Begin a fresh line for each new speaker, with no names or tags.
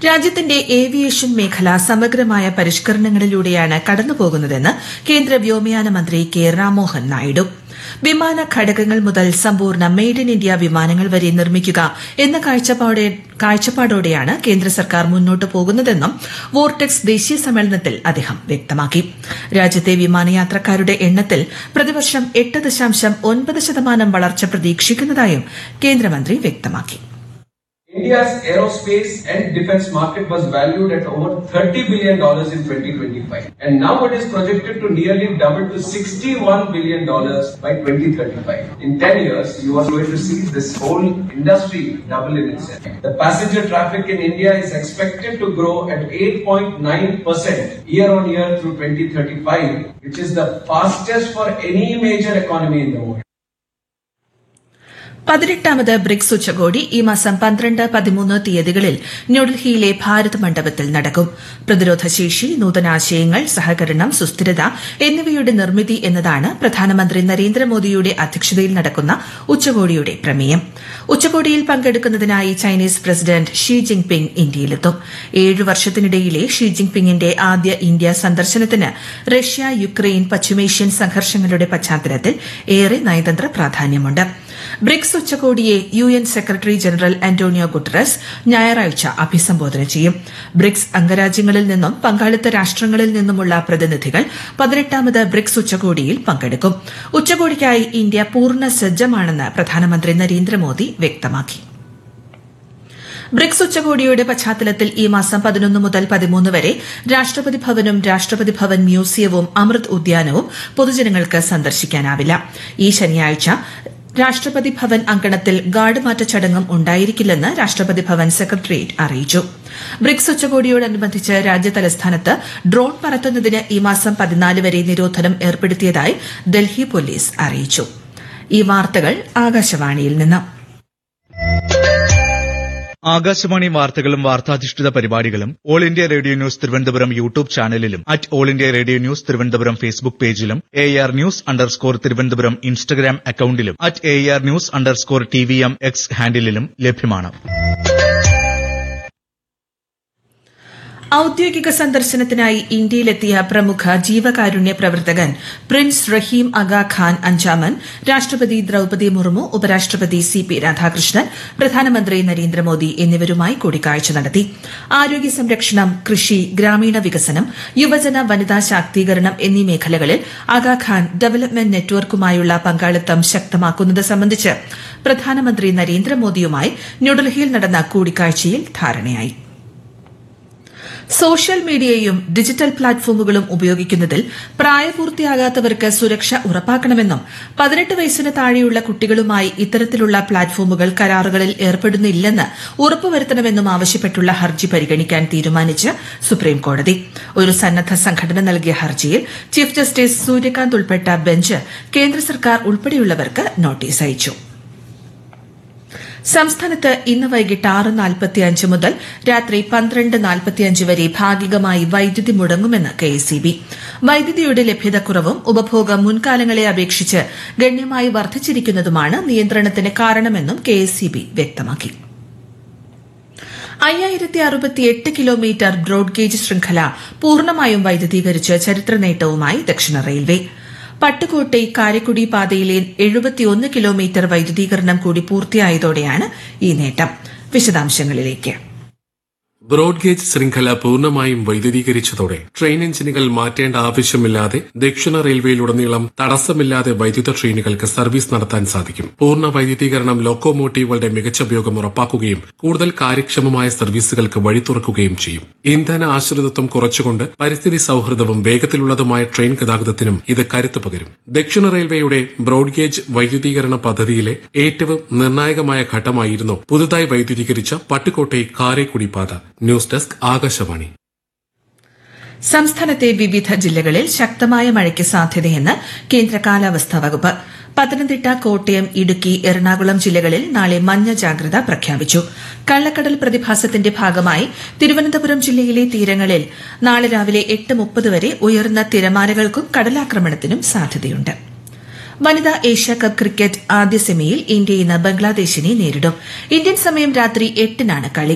രാജ്യത്തിന്റെ ഏവിയേഷൻ മേഖല സമഗ്രമായ പരിഷ്കരണങ്ങളിലൂടെയാണ് കടന്നുപോകുന്നതെന്ന് കേന്ദ്ര വ്യോമയാന മന്ത്രി കെ രാമോഹൻ നായിഡു വിമാന ഘടകങ്ങൾ മുതൽ സമ്പൂർണ്ണ മെയ്ഡ് ഇൻ ഇന്ത്യ വിമാനങ്ങൾ വരെ നിർമ്മിക്കുക എന്ന കാഴ്ചപ്പാടോടെയാണ് കേന്ദ്ര സർക്കാർ മുന്നോട്ട് പോകുന്നതെന്നും വോർടെക്സ് ദേശീയ സമ്മേളനത്തിൽ അദ്ദേഹം വ്യക്തമാക്കി രാജ്യത്തെ വിമാനയാത്രക്കാരുടെ എണ്ണത്തിൽ പ്രതിവർഷം എട്ട് ദശാംശം ഒൻപത് ശതമാനം വളർച്ച പ്രതീക്ഷിക്കുന്നതായും കേന്ദ്രമന്ത്രി വ്യക്തമാക്കി
India's aerospace and defense market was valued at over $30 billion in 2025. And now it is projected to nearly double to $61 billion by 2035. In 10 years, you are going to see this whole industry double in itself. The passenger traffic in India is expected to grow at 8.9% year on year through 2035, which is the fastest for any major economy in the world.
പതിനെട്ടാമത് BRICS ഉച്ചകോടി ഈ മാസം പന്ത്രണ്ട് പതിമൂന്ന് തീയതികളിൽ ന്യൂഡൽഹിയിലെ ഭാരത് മണ്ഡപത്തിൽ നടക്കും പ്രതിരോധശേഷി നൂതനാശയങ്ങൾ സഹകരണം സുസ്ഥിരത എന്നിവയുടെ നിർമ്മിതി എന്നതാണ് പ്രധാനമന്ത്രി നരേന്ദ്രമോദിയുടെ അധ്യക്ഷതയിൽ നടക്കുന്ന ഉച്ചകോടിയുടെ പ്രമേയം ഉച്ചകോടിയിൽ പങ്കെടുക്കുന്നതിനായി ചൈനീസ് പ്രസിഡന്റ് ഷീ ജിൻപിങ് ഇന്ത്യയിലെത്തും ഏഴു വർഷത്തിനിടയിലെ ഷീ ജിൻപിങ്ങിന്റെ ആദ്യ ഇന്ത്യ സന്ദർശനത്തിന് റഷ്യ യുക്രൈൻ പശ്ചിമേഷ്യൻ സംഘർഷങ്ങളുടെ പശ്ചാത്തലത്തിൽ ഏറെ നയതന്ത്ര പ്രാധാന്യമുണ്ട് ബ്രിക്സ് ഉച്ചകോടിയെ U N secretary general Antonio Guterres ഞായറാഴ്ച അഭിസംബോധന ചെയ്യും ബ്രിക്സ് അംഗരാജ്യങ്ങളിൽ നിന്നും പങ്കാളിത്ത രാഷ്ട്രങ്ങളിൽ നിന്നുമുള്ള പ്രതിനിധികൾ പതിനെട്ടാമത് ബ്രിക്സ് ഉച്ചകോടിയിൽ പങ്കെടുക്കും ഉച്ചകോടിക്കായി ഇന്ത്യ പൂർണ്ണ സജ്ജമാണെന്ന് പ്രധാനമന്ത്രി നരേന്ദ്രമോദി വ്യക്തമാക്കി ബ്രിക്സ് ഉച്ചകോടിയുടെ പശ്ചാത്തലത്തിൽ ഈ മാസം പതിനൊന്ന് മുതൽ പതിമൂന്ന് വരെ രാഷ്ട്രപതി ഭവനും രാഷ്ട്രപതി ഭവൻ മ്യൂസിയവും അമൃത് ഉദ്യാനവും പൊതുജനങ്ങൾക്ക് സന്ദർശിക്കാനാവില്ല ഈ ശനിയാഴ്ച രാഷ്ട്രപതി ഭവൻ അങ്കണത്തിൽ ഗാർഡ് മാറ്റ ചടങ്ങും ഉണ്ടായിരിക്കില്ലെന്ന് രാഷ്ട്രപതി ഭവൻ സെക്രട്ടേറിയറ്റ് അറിയിച്ചു ബ്രിക്സ് ഉച്ചകോടിയോടനുബന്ധിച്ച് രാജ്യതലസ്ഥാനത്ത് ഡ്രോൺ പറത്തുന്നതിന് ഈ മാസം പതിനാല് വരെ നിരോധനം ഏർപ്പെടുത്തിയതായി ഡൽഹി പോലീസ് അറിയിച്ചു ഈ വാർത്തകൾ ആകാശവാണിയിൽ നിന്ന്
ആകാശവാണി വാർത്തകളും വാർത്താധിഷ്ഠിത പരിപാടികളും all India radio news Thiruvananthapuram YouTube ചാനലിലും at all India radio news Thiruvananthapuram Facebook പേജിലും A R news underscore Thiruvananthapuram Instagram അക്കൌണ്ടിലും at A R news underscore T V M X ഹാൻഡിലും ലഭ്യമാണ്
ഔദ്യോഗിക സന്ദർശനത്തിനായി ഇന്ത്യയിലെത്തിയ പ്രമുഖ ജീവകാരുണ്യ പ്രവർത്തകൻ പ്രിൻസ് റഹീം അഗ ഖാൻ അഞ്ചാമൻ രാഷ്ട്രപതി ദ്രൌപതി മുർമു ഉപരാഷ്ട്രപതി സി പി രാധാകൃഷ്ണൻ പ്രധാനമന്ത്രി നരേന്ദ്രമോദി എന്നിവരുമായി കൂടിക്കാഴ്ച നടത്തി ആരോഗ്യ സംരക്ഷണം കൃഷി ഗ്രാമീണ വികസനം യുവജന വനിതാ ശാക്തീകരണം എന്നീ മേഖലകളിൽ അഗ ഖാൻ ഡെവലപ്മെന്റ് നെറ്റ്വർക്കുമായുള്ള പങ്കാളിത്തം ശക്തമാക്കുന്നത് സംബന്ധിച്ച് പ്രധാനമന്ത്രി നരേന്ദ്രമോദിയുമായി ന്യൂഡൽഹിയിൽ നടന്ന കൂടിക്കാഴ്ചയിൽ ധാരണയായി സോഷ്യൽ മീഡിയയും ഡിജിറ്റൽ പ്ലാറ്റ്ഫോമുകളും ഉപയോഗിക്കുന്നതിൽ പ്രായപൂർത്തിയാകാത്തവർക്ക് സുരക്ഷ ഉറപ്പാക്കണമെന്നും പതിനെട്ട് വയസ്സിന് താഴെയുള്ള കുട്ടികളുമായി ഇത്തരത്തിലുള്ള പ്ലാറ്റ്ഫോമുകൾ കരാറുകളിൽ ഏർപ്പെടുന്നില്ലെന്ന് ഉറപ്പുവരുത്തണമെന്നും ആവശ്യപ്പെട്ടുള്ള ഹർജി പരിഗണിക്കാൻ തീരുമാനിച്ച് സുപ്രീംകോടതി ഒരു സന്നദ്ധ സംഘടന നൽകിയ ഹർജിയിൽ ചീഫ് ജസ്റ്റിസ് സൂര്യകാന്ത് ഉൾപ്പെട്ട ബെഞ്ച് കേന്ദ്ര സർക്കാർ ഉൾപ്പെടെയുള്ളവർക്ക് നോട്ടീസ് അയച്ചു സംസ്ഥാനത്ത് ഇന്ന് വൈകിട്ട് ആറ് നാൽപ്പത്തിയഞ്ച് മുതൽ രാത്രി പന്ത്രണ്ട് നാൽപ്പത്തിയഞ്ച് വരെ ഭാഗികമായി വൈദ്യുതി മുടങ്ങുമെന്ന് കെഎസ്ഇബി വൈദ്യുതിയുടെ ലഭ്യതക്കുറവും ഉപഭോഗം മുൻകാലങ്ങളെ അപേക്ഷിച്ച് ഗണ്യമായി വർദ്ധിച്ചിരിക്കുന്നതുമാണ് നിയന്ത്രണത്തിന് കാരണമെന്നും കെഎസ്ഇബി വ്യക്തമാക്കി അയ്യായിരത്തി അറുപത്തിയെട്ട് കിലോമീറ്റർ ബ്രോഡ്ഗേജ് ശൃംഖല പൂർണ്ണമായും വൈദ്യുതീകരിച്ച് ചരിത്ര നേട്ടവുമായി ദക്ഷിണ റെയിൽവേ പട്ടുകോട്ടെ കാരക്കുടി പാതയിലെ എഴുപത്തിയൊന്ന് കിലോമീറ്റർ വൈദ്യുതീകരണം കൂടി പൂർത്തിയായതോടെയാണ് ഈ നേട്ടം വിശദാംശങ്ങളിലേക്ക്
ബ്രോഡ്ഗേജ് ശൃംഖല പൂർണ്ണമായും വൈദ്യുതീകരിച്ചതോടെ ട്രെയിൻ എഞ്ചിനുകൾ മാറ്റേണ്ട ആവശ്യമില്ലാതെ ദക്ഷിണ റെയിൽവേയിലുടനീളം തടസ്സമില്ലാതെ വൈദ്യുത ട്രെയിനുകൾക്ക് സർവീസ് നടത്താൻ സാധിക്കും പൂർണ്ണ വൈദ്യുതീകരണം ലോക്കോമോട്ടീവുകളുടെ മികച്ച ഉപയോഗം ഉറപ്പാക്കുകയും കൂടുതൽ കാര്യക്ഷമമായ സർവീസുകൾക്ക് വഴി തുറക്കുകയും ചെയ്യും ഇന്ധന ആശ്രിതത്വം കുറച്ചുകൊണ്ട് പരിസ്ഥിതി സൌഹൃദവും വേഗത്തിലുള്ളതുമായ ട്രെയിൻ ഗതാഗതത്തിനും ഇത് കരുത്തു പകരും ദക്ഷിണ റെയിൽവേയുടെ ബ്രോഡ്ഗേജ് വൈദ്യുതീകരണ പദ്ധതിയിലെ ഏറ്റവും നിർണായകമായ ഘട്ടമായിരുന്നു പുതുതായി വൈദ്യുതീകരിച്ച പട്ടുകോട്ടെ കാരേക്കുടി പാത ന്യൂസ് ഡെസ്ക് ആകാശവാണി
സംസ്ഥാനത്തെ വിവിധ ജില്ലകളിൽ ശക്തമായ മഴയ്ക്ക് സാധ്യതയെന്ന് കേന്ദ്ര കാലാവസ്ഥാ വകുപ്പ് പത്തനംതിട്ട കോട്ടയം ഇടുക്കി എറണാകുളം ജില്ലകളിൽ നാളെ മഞ്ഞ ജാഗ്രത പ്രഖ്യാപിച്ചു കള്ളക്കടൽ പ്രതിഭാസത്തിന്റെ ഭാഗമായി തിരുവനന്തപുരം ജില്ലയിലെ തീരങ്ങളിൽ നാളെ രാവിലെ എട്ട് മുപ്പത് വരെ ഉയർന്ന തിരമാലകൾക്കും കടലാക്രമണത്തിനും സാധ്യതയുണ്ട് വനിതാ ഏഷ്യാകപ്പ് ക്രിക്കറ്റ് ആദ്യ സെമിയിൽ ഇന്ത്യ ഇന്ന് ബംഗ്ലാദേശിനെ നേരിടും ഇന്ത്യൻ സമയം രാത്രി എട്ടിനാണ് കളി